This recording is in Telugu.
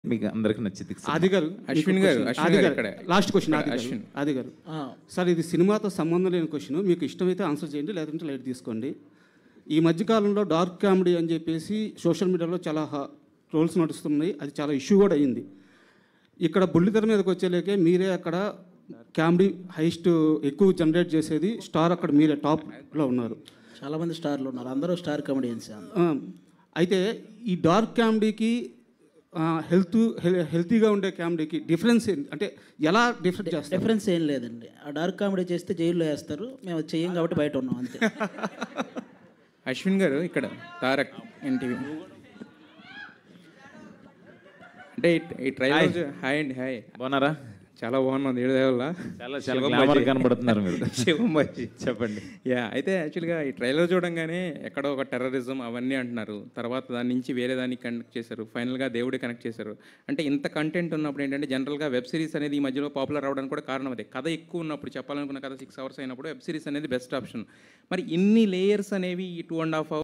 మీకు అందరికి నచ్చింది ఆది గారు అశ్విన్ మీకు గారు, question. అశ్విన్ ఆది గారు గారు ఇక్కడే. లాస్ట్ క్వశ్చన్ ఆది ఇక్కడ గారు అశ్విన్. ఆది గారు సార్ ఇది సినిమాతో సంబంధం లేని క్వశ్చన్ మీకు ఇష్టమైతే ఆన్సర్ చేయండి లేదంటే లైట్ తీసుకోండి ఈ మధ్యకాలంలో డార్క్ కామెడీ అని చెప్పేసి సోషల్ మీడియాలో చాలా ట్రోల్స్ నడుస్తున్నాయి అది చాలా ఇష్యూ కూడా అయింది ఇక్కడ బుల్లితెర మీదకి వచ్చేలేకే మీరే అక్కడ కామెడీ హైస్ట్ ఎక్కువ జనరేట్ చేసేది స్టార్ అక్కడ మీరే టాప్లో ఉన్నారు చాలా మంది స్టార్లు ఉన్నారు అందరూ స్టార్ కమెడియన్స్ ఆ, అయితే ఈ డార్క్ కామెడీకి హెల్త్ హెల్తీగా ఉండే కామెడీకి డిఫరెన్స్ ఏంటి అంటే ఎలా డిఫరెంట్ చేస్తారు డిఫరెన్స్ ఏం లేదండి ఆ డార్క్ కామెడీ చేస్తే జైల్లో వేస్తారు మేము అది చెయ్యం కాబట్టి బయట ఉన్నాం అంతే అశ్విన్ గారు ఇక్కడ తారక్ ఎన్టీవీ అంటే ఈ- ఈ ట్రైలర్ హాయ్ అండి హాయ్ బాగున్నారా చాలా బాగున్నది ఏడు వల్ల చాలా చాలా గ్లామర్ కనబడుతున్నారు మీరు శివం బాజీ చెప్పండి యా అయితే యాక్చువల్గా ఈ ట్రైలర్ చూడంగానే ఎక్కడో ఒక టెర్రరిజం అవన్నీ అంటున్నారు తర్వాత దాని నుంచి వేరే దానికి కనెక్ట్ చేశారు ఫైనల్గా దేవుడి కనెక్ట్ చేశారు అంటే ఇంత కంటెంట్ ఉన్నప్పుడు ఏంటంటే జనరల్గా వెబ్ సిరీస్ అనేది ఈ మధ్యలో పాపులర్ అవడానికి కూడా కారణం అదే కథ ఎక్కువ ఉన్నప్పుడు చెప్పాలనుకున్న కథ సిక్స్ అవర్స్ అయినప్పుడు వెబ్ సిరీస్ అనేది బెస్ట్ ఆప్షన్ మరి ఇన్ని లేయర్స్ అనేవి ఈ టూ అండ్ హాఫ్